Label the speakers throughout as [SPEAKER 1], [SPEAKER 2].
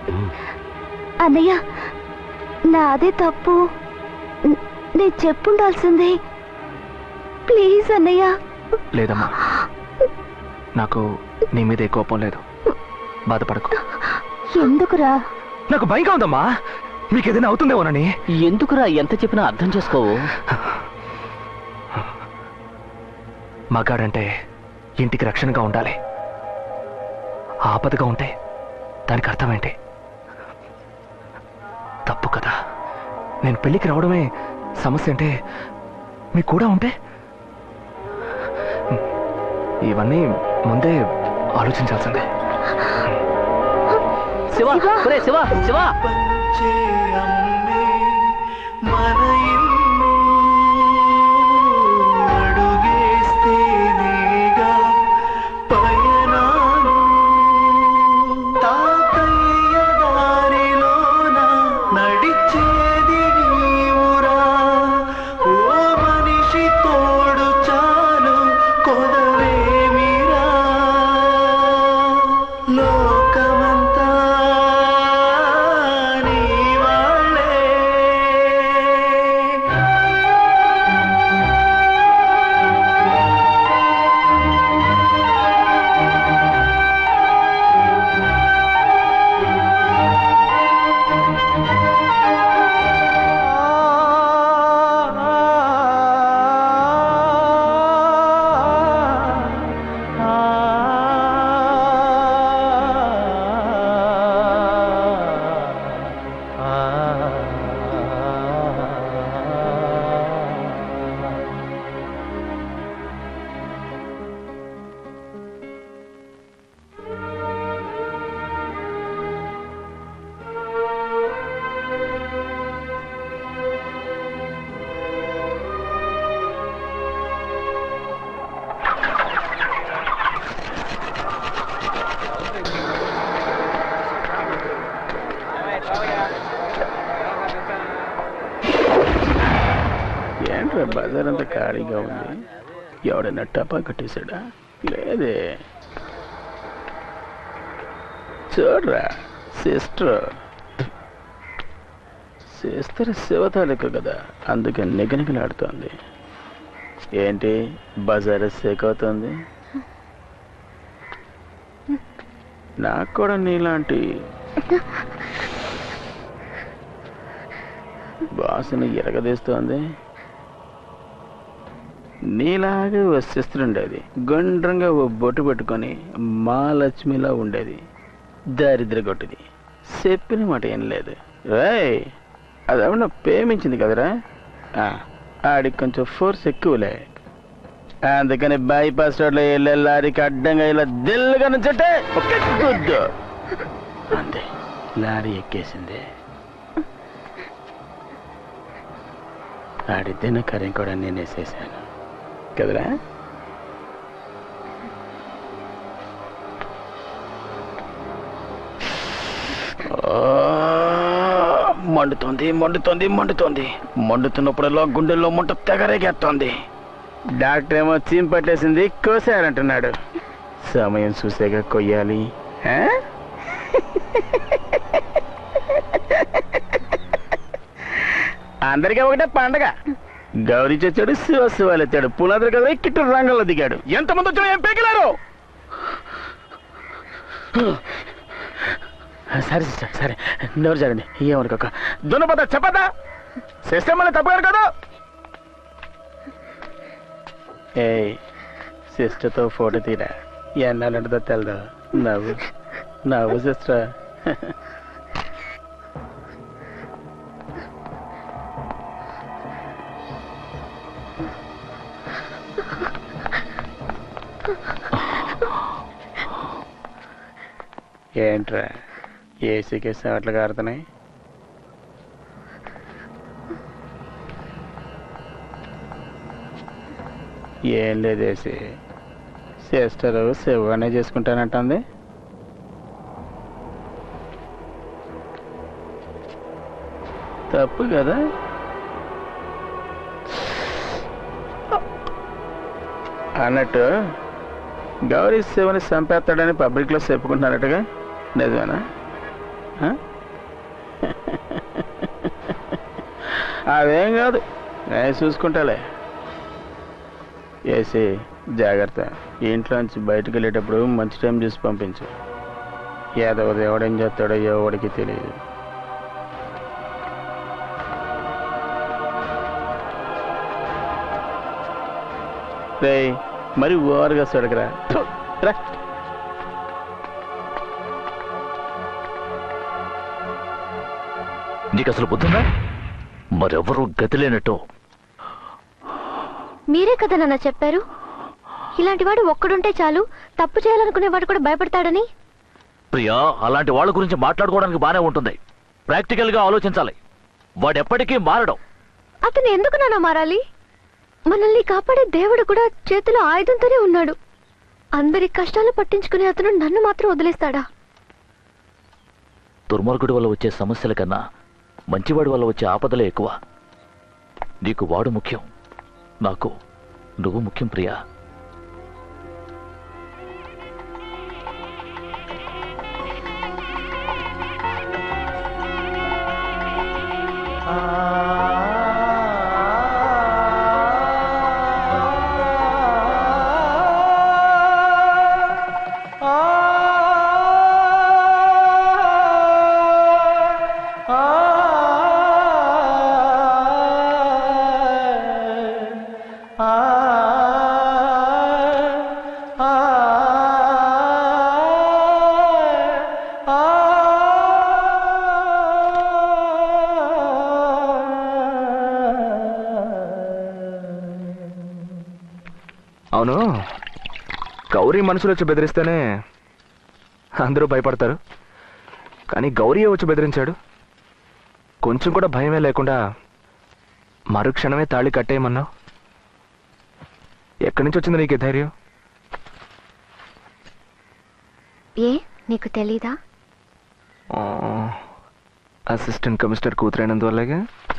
[SPEAKER 1] అన్నయ్య నాదే తప్పు న- నేను చెప్పుండాల్సింది ప్లీజ్ అన్నయ్య
[SPEAKER 2] లేదమ్మా నాకు నీ మీద ఏ కోపం లేదు బాధపడకు
[SPEAKER 1] ఎందుకురా
[SPEAKER 2] నాకు భయంగా ఉందమ్మా మీకు ఏదైనా అవుతుందేమోనని
[SPEAKER 3] ఎందుకురా ఎంత చెప్పినా అర్థం చేసుకోవు
[SPEAKER 2] మగాడంటే ఇంటికి రక్షణగా ఉండాలి ఆపదగా ఉంటే దానికి అర్థం ఏంటి తప్పు కదా నేను పెళ్ళికి రావడమే సమస్య అంటే మీకు కూడా ఉంటే ఇవన్నీ ముందే ఆలోచించాల్సిందే
[SPEAKER 3] శివ ఒరే శివ శివ
[SPEAKER 4] వచ్చే అమ్మే మన ఇల్లు అడుగేస్తేనేగా పయనాలు తాతయ్య దారిలోన నడిచేది నీవురా ఓ మనిషి తోడు చాలు కొదవేమిరా లోకమంతా నీ వాళ్ళే ఏంట్రా బజార్ అంతా ఖాళీగా ఉంది ఎవడైనా టపా కట్టేశాడా లేదే చూడరా సిస్టర్ సిస్టర్ శివతాలిక కదా అందుకే నిగనిగలాడుతోంది ఏంటి బజార్ సేక్ అవుతుంది నాకు కూడా నీలాంటి వాసన ఎరగదీస్తోంది నీలాగే ఓ సిస్టర్ ఉండేది గుండ్రంగా ఓ బొట్టు పెట్టుకొని మా లక్ష్మిలా ఉండేది దారిద్ర కొట్టిది చెప్పిన మాట ఏం లేదు రాయ్ అది ఏమన్నా ప్రేమించింది కదరా ఆ, ఆడికి కొంచెం ఫోర్స్ ఎక్కువలే అందుకని బైపాస్ రోడ్లో వెళ్ళే లారీకి అడ్డంగా ఇలా దిల్లుగా నుంచంటే ఒకే గుద్దు అంతే లారీ ఎక్కేసింది ఆడి దినకర్యం కూడా నేను వేసేసాను కదరా ఆ, మండుతోంది మండుతోంది మండుతోంది మండుతున్నప్పుడల్లా గుండెల్లో మంట తెగరేగేస్తోంది డాక్టర్ ఏమో చీమ్ పట్టేసింది కోసారంటున్నాడు సమయం చూసేగా కొయ్యాలి ఆ? అందరికీ ఒకటే పండగ గౌరీ చచ్చాడు శివ శివాలు ఎత్తాడు పునాదులు కదా కిట్టు రంగంలో దిగాడు ఎంతమంది వచ్చినా ఏం పేకిలారు సరే సిస్టర్ సరే నోరు జరగండి ఏమనుకోక దున్నపోతా చెప్పదా సిస్టమ్ మళ్ళీ తప్పగారు కదా ఏ సిస్టర్తో ఫోటో తీరా ఎన్నాలంటుందో తెలదు నవ్వు నవ్వు సిస్టర్ ఏంట్రా ఏసీకి అట్లా కారుతున్నాయి ఏం లేదు ఏసీ సిస్టరు శివగానే చేసుకుంటానంటుంది తప్పు కదా అన్నట్టు గౌరీ శివని చంపేస్తాడని పబ్లిక్లో చెప్పుకుంటున్నారట్టుగా నిజమేనా ఆ? అదేం కాదు నేను చూసుకుంటాలే వేసి జాగ్రత్త ఇంట్లోంచి బయటకు వెళ్ళేటప్పుడు మంచి టైం చూసి పంపించు ఏదో ఎవడేం చేస్తాడో ఎవడికి తెలియదు రేయ్ మరి ఓవర్గా సడకరా రా
[SPEAKER 3] నీకు అసలు బుద్ధుందా మరెవరూ గతి లేనట్టు
[SPEAKER 1] మీరే కదా నాన్న చెప్పారు ఇలాంటి వాడు ఒక్కడుంటే చాలు తప్పు చేయాలనుకునేవాడు కూడా భయపడతాడని
[SPEAKER 3] ప్రియా అలాంటి వాళ్ళ గురించి మాట్లాడుకోవడానికి బానే ఉంటుంది ప్రాక్టికల్ గా ఆలోచించాలి వాడెప్పటికీ మారడం
[SPEAKER 1] అతను ఎందుకు నాన్న మారాలి మనల్ని కాపాడే దేవుడు కూడా చేతిలో ఆయుధంతోనే ఉన్నాడు అందరి కష్టాలు పట్టించుకునే అతను నన్ను మాత్రం వదిలేస్తాడా
[SPEAKER 3] దుర్మార్గుడి వల్ల వచ్చే సమస్యల కన్నా మంచివాడి వల్ల వచ్చే ఆపదలే ఎక్కువ నీకు వాడు ముఖ్యం నాకు నువ్వు ముఖ్యం ప్రియా
[SPEAKER 2] అవును గౌరీ మనుషులు వచ్చి బెదిరిస్తేనే అందరూ భయపడతారు కానీ గౌరీ వచ్చి బెదిరించాడు కొంచెం కూడా భయమే లేకుండా మరుక్షణమే తాళి కట్టేయమన్నావు ఎక్కడి నుంచి వచ్చింది నీకు ఈ ధైర్యం
[SPEAKER 1] ఏ నీకు తెలీదా
[SPEAKER 2] ఆ, అసిస్టెంట్ కమిషనర్ కూతురైనందువల్లగా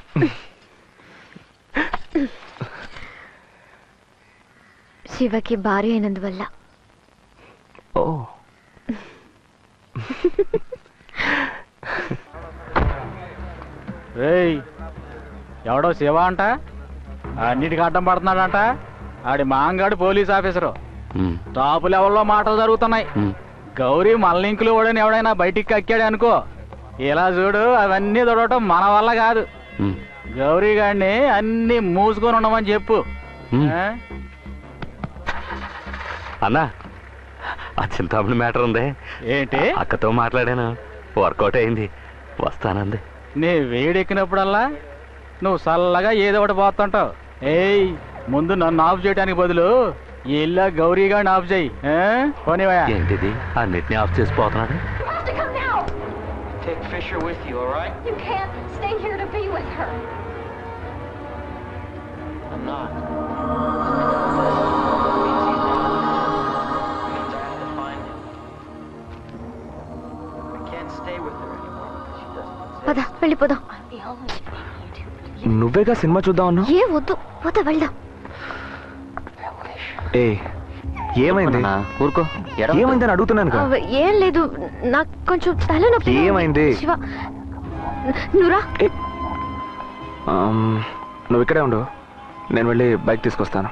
[SPEAKER 1] శివకి భార్య అయినందువల్ల
[SPEAKER 2] ఓ
[SPEAKER 4] రేయ్ ఎవడో శివ అంట అన్నిటికి అడ్డం పడుతున్నాడంట ఆడి మాంగాడు పోలీస్ ఆఫీసరు టాప్ లెవెల్లో మాటలు జరుగుతున్నాయి గౌరీ మల్లింకులు ఓడని ఎవడైనా బయటికి కక్కాడు అనుకో ఇలా చూడు అవన్నీ చూడటం మన వల్ల కాదు గౌరీ గాడిని అన్ని మూసుకొని ఉండమని చెప్పు ఆ?
[SPEAKER 5] అన్నా ఆ చింతామణి మ్యాటర్ ఉంది
[SPEAKER 4] ఏంటి
[SPEAKER 5] అక్కతో మాట్లాడాను వర్కౌట్ అయింది వస్తానంది
[SPEAKER 4] నీ వేడెక్కినప్పుడల్లా నువ్వు చల్లగా ఏదో ఒకటి పోతుంటావు ఏయ్ ముందు నన్ను ఆఫ్ చేయడానికి బదులు ఇల్లా గౌరీ గారిని ఆఫ్ చేయి ఆ? పోనీవయ్యా
[SPEAKER 5] ఏంటిది అన్నిటిని ఆఫ్ చేసిపోతున్నాడు
[SPEAKER 6] to come now.
[SPEAKER 7] Take Fisher with you, all right?
[SPEAKER 6] You can't stay here to be with her.
[SPEAKER 7] I'm not. Means he's not. Means I have to find him. I can't stay with her anymore because she doesn't exist.
[SPEAKER 1] పద వెళ్ళిపోదాం
[SPEAKER 6] I'm the only one you do.
[SPEAKER 2] నువ్వేగా cinema చూద్దాం అన్నావు
[SPEAKER 1] ఏ వద్దు పద వెళ్దాం
[SPEAKER 2] ఏ ఏమైంది
[SPEAKER 3] ఊరుకో
[SPEAKER 2] ఏమైందని అడుగుతున్నాను కదా
[SPEAKER 1] అవ- ఏం లేదు నాకు కొంచెం తలనొప్పి
[SPEAKER 2] ఏమైంది?
[SPEAKER 1] శివ నువ్వురా
[SPEAKER 2] ఏ, ఆమ్, నువ్వు ఇక్కడే ఉండు నేను వెళ్ళి బైక్ తీసుకొస్తాను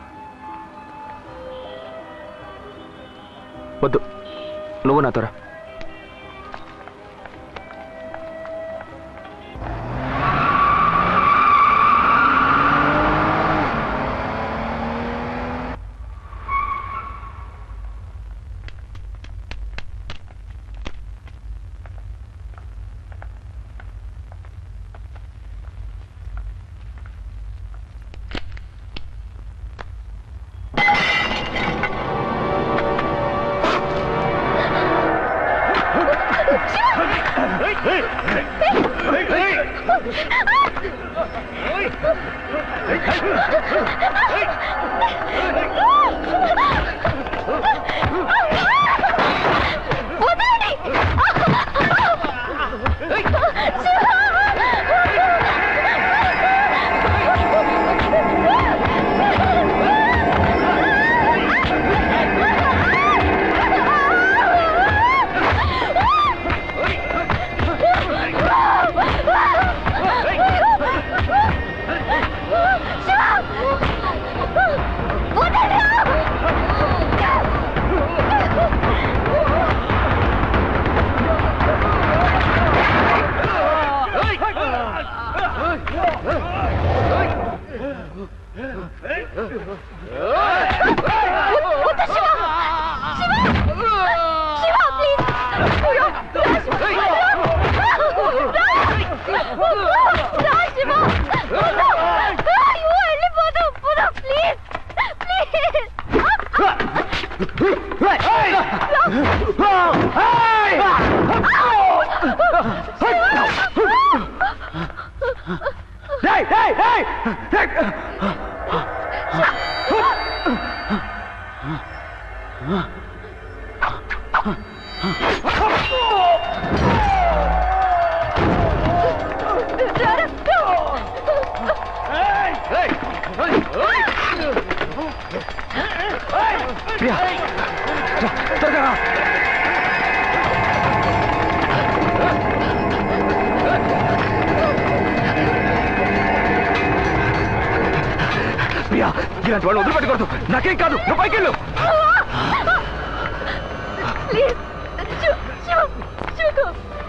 [SPEAKER 2] వద్దు నువ్వు నాతో రా ప్రియా రా, త్వరగా రా. ప్రియా ఇలాంటి వాళ్ళు వదిలిపెట్టకూడదు నాకేం కాదు నువ్వు పైకి వెళ్ళు
[SPEAKER 1] ప్లీజ్ శివ శివ శివకు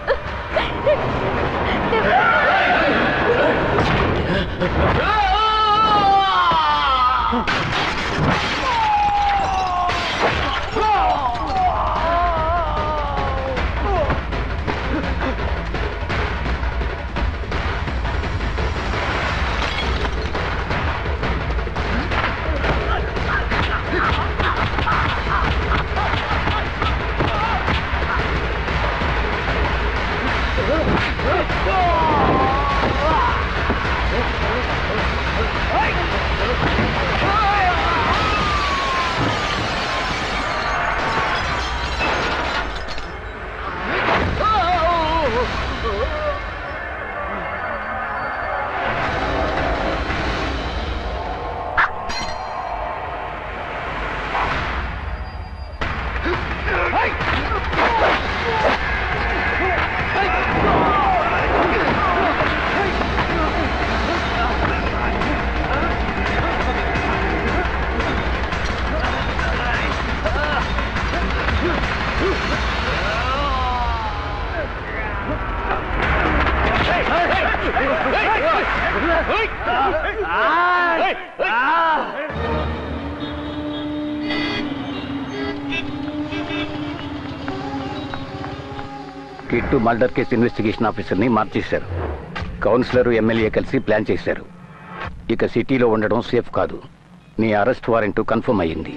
[SPEAKER 4] కిట్టు మర్డర్ కేసు ఇన్వెస్టిగేషన్ ఆఫీసర్ని మార్చేశారు కౌన్సిలర్ ఎమ్మెల్యే కలిసి ప్లాన్ చేశారు ఇక సిటీలో ఉండడం సేఫ్ కాదు నీ అరెస్ట్ వారెంట్ కన్ఫర్మ్ అయ్యింది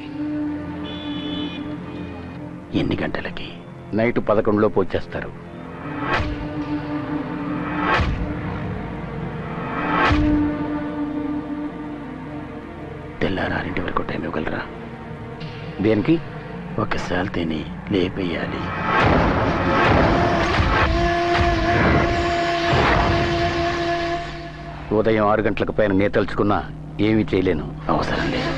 [SPEAKER 4] ఎన్ని గంటలకి నైట్ పదకొండులోపు వచ్చేస్తారు తెల్లారింటి వరకు టైం ఇవ్వగలరా దేనికి ఒకసారి తిని లేపేయాలి ఉదయం ఆరు గంటలకు పైన నే తలుచుకున్నా ఏమీ చేయలేను అవసరం లేదు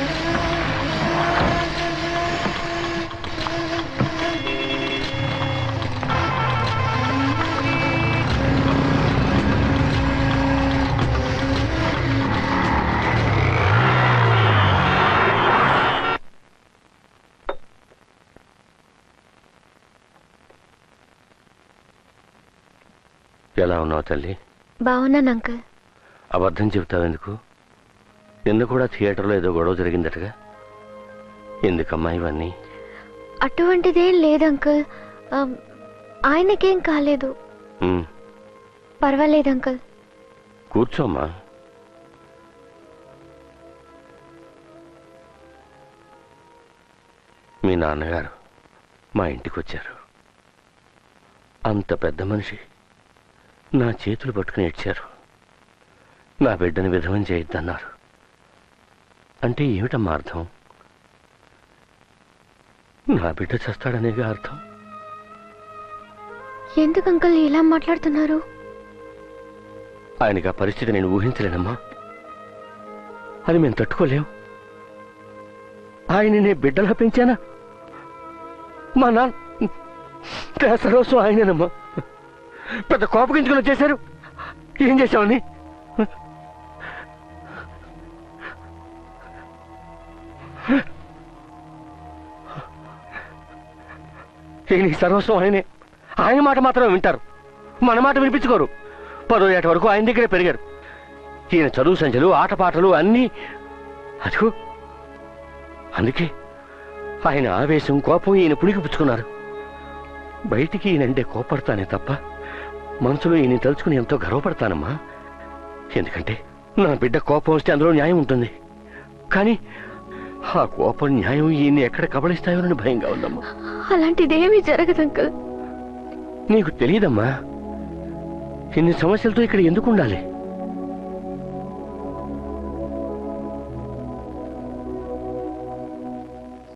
[SPEAKER 5] ఎలా ఉన్నావు తల్లి
[SPEAKER 1] బాగున్నాను అంకుల్
[SPEAKER 5] అబద్ధం చెబుతావు ఎందుకు నిన్న కూడా థియేటర్లో ఏదో గొడవ జరిగిందటగా ఎందుకమ్మా ఇవన్నీ
[SPEAKER 1] అటువంటిదేం లేదు అంకుల్ ఆ, ఆయనకేం కాలేదు
[SPEAKER 5] ఉమ్,
[SPEAKER 1] పర్వాలేదు అంకుల్
[SPEAKER 5] కూర్చోమ్మా మీ నాన్నగారు మా ఇంటికి వచ్చారు అంత పెద్ద మనిషి నా చేతులు పట్టుకుని ఏడ్చారు నా బిడ్డని విధవం చేయొద్దన్నారు అంటే ఏమిటమ్మా అర్థం నా బిడ్డ చస్తాడనేగా అర్థం
[SPEAKER 1] ఎందుకు అంకుల్ ఇలా మాట్లాడుతున్నారు
[SPEAKER 5] ఆయనకి ఆ పరిస్థితి నేను ఊహించలేనమ్మా అది మేము తట్టుకోలేం ఆయన నేను బిడ్డలా పెంచానా మా నాన్న సరోసం ఆయనేనమ్మా పెద్ద కోపగించుకుని వచ్చేశారు ఏం చేశామని ఇక నీ సర్వస్వం ఆయనే ఆయన మాట మాత్రం వింటారు మన మాట వినిపించుకోరు పదో ఏట వరకు ఆయన దగ్గరే పెరిగారు ఈయన చదువు సంచలు ఆటపాటలు అన్నీ అదిగో అందుకే ఆయన ఆవేశం కోపం ఈయన పుణికిపుచ్చుకున్నారు బయటికి ఈయనంటే కోపడతానే తప్ప మనసులో ఈయన తలుచుకుని ఎంతో గర్వపడతానమ్మా ఎందుకంటే నా బిడ్డ కోపం వస్తే అందులో న్యాయం ఉంటుంది కానీ ఆ కోపం న్యాయం ఈయన్ని ఎక్కడ కబళిస్తాయోనని భయంగా ఉందమ్మా
[SPEAKER 1] అలాంటిదేమీ జరగదు అంకుల్
[SPEAKER 5] నీకు తెలియదమ్మా ఇన్ని సమస్యలతో ఇక్కడ ఎందుకు ఉండాలి